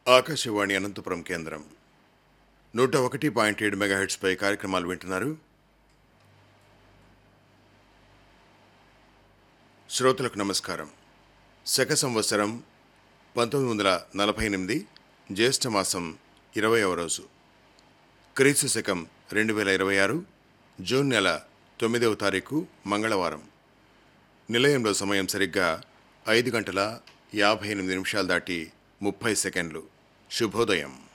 ఆకాశవాణి అనంతపురం కేంద్రం నూట ఒకటి పాయింట్ ఏడు మెగాహెట్స్పై కార్యక్రమాలు వింటున్నారు శ్రోతలకు నమస్కారం శక సంవత్సరం పంతొమ్మిది వందల నలభై ఎనిమిది జ్యేష్ఠ మాసం ఇరవైవ రోజు క్రీస్తు శకం రెండు వేల ఇరవై ఆరు జూన్ నెల తొమ్మిదవ తారీఖు మంగళవారం నిలయంలో సమయం సరిగ్గా ఐదు గంటల యాభై ఎనిమిది నిమిషాలు దాటి ముప్పై సెకండ్లు శుభోదయం